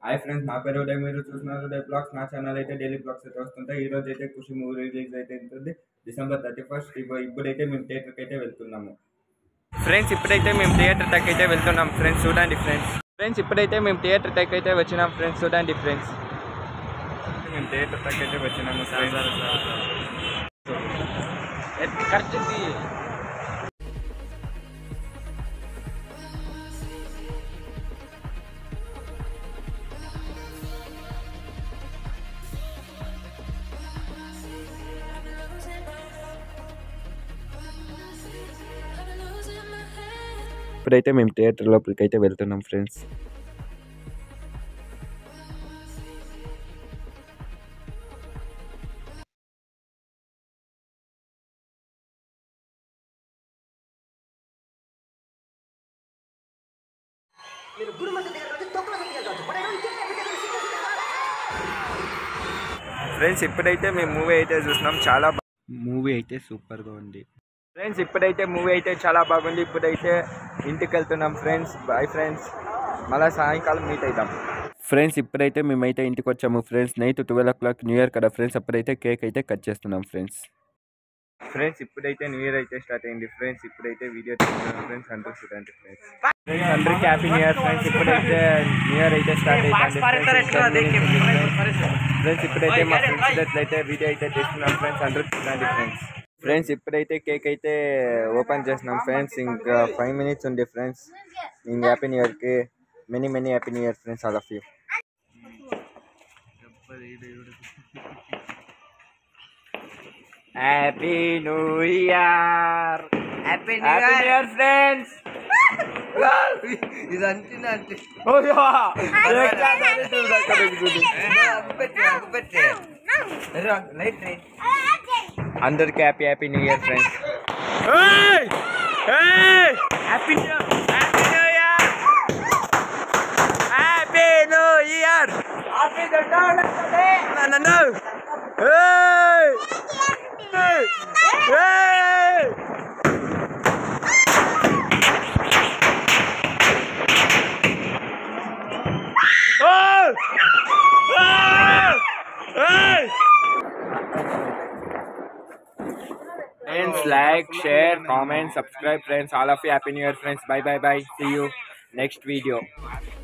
Hi friends నా పేరు ఉదయ్ మీరు చూస్తున్నారు డే బ్లాగ్స్ నా ఛానల్ అయితే డైలీ బ్లాగ్స్ అయితే వస్తుంటాయి ఈ రోజు అయితే ఖుషి మూవీ రిలీజ్ అయితే ఉంటుంది డిసెంబర్ థర్టీ ఫస్ట్ ఇప్పుడైతే మేము థియేటర్కి అయితే వెళ్తున్నాము ఫ్రెండ్స్ ఇప్పుడైతే మేము థియేటర్ టెక్ అయితే వెళ్తున్నాం ఫ్రెండ్స్ చూడండి ఫ్రెండ్స్ ఫ్రెండ్స్ ఇప్పుడైతే మేము థియేటర్ టెక్ అయితే వచ్చినాం ఫ్రెండ్స్ చూడండి ఫ్రెండ్స్ మేము థియేటర్ టెక్ అయితే వచ్చినాము ఖర్చుకి ఇప్పుడైతే మేము థియేటర్ లోపలికి అయితే వెళ్తున్నాం ఫ్రెండ్స్ మీరు గురుమంత్రి దగ్గర కావచ్చు తొక్కుల దగ్గర కావచ్చు but I don't care because single friends ఇప్పుడైతే మేము మూవీ అయితే చూసినాం చాలా మూవీ అయితే సూపర్గా ఉంది ఫ్రెండ్స్ ఇప్పుడైతే మూవీ అయితే చాలా బాగుంది ఇప్పుడైతే ఇంటికి వెళ్తున్నాం ఫ్రెండ్స్ బాయ్ ఫ్రెండ్స్ మళ్ళీ సాయంకాలం మీట్ అవుతాం ఫ్రెండ్స్ ఇప్పుడైతే మేమైతే ఇంటికి వచ్చాము friends night twelve o'clock new year కదా ఫ్రెండ్స్ అప్పుడైతే కేక్ అయితే కట్ చేస్తున్నాం ఫ్రెండ్స్ ఫ్రెండ్స్ ఇప్పుడైతే న్యూ ఇయర్ అయితే స్టార్ట్ అయింది ఫ్రెండ్స్ ఇప్పుడైతే వీడియో తీస్తున్నాం ఫ్రెండ్స్ అందరూ చూడండి ఫ్రెండ్స్ ఫ్రెండ్స్ అందరికీ హ్యాపీ న్యూ ఇయర్ ఫ్రెండ్స్ ఇప్పుడైతే న్యూ ఇయర్ అయితే స్టార్ట్ అయింది ఫ్రెండ్స్ ఇప్పుడైతే మా ఫ్రెండ్స్ ఎట్లయితే వీడియో అయితే తీస్తున్నాం ఫ్రెండ్స్ అందరూ చూడండి ఫ్రెండ్స్ ఫ్రెండ్స్ ఇప్పుడైతే కేక్ అయితే ఓపెన్ చేసినాం ఫ్రెండ్స్ ఇంకా ఫైవ్ మినిట్స్ ఉంది ఫ్రెండ్స్ ఇంకా హ్యాపీ న్యూ ఇయర్కి many many happy new year friends all of you happy new year happy happy new year friends ఇది అంటున్నా అంటే లైట్ అందరికి happy happy new year friends happy new happy new year happy new year నన్ను Friends, like, share, comment, subscribe, friends. All of you, happy new year, friends. Bye, bye, bye. See you next video.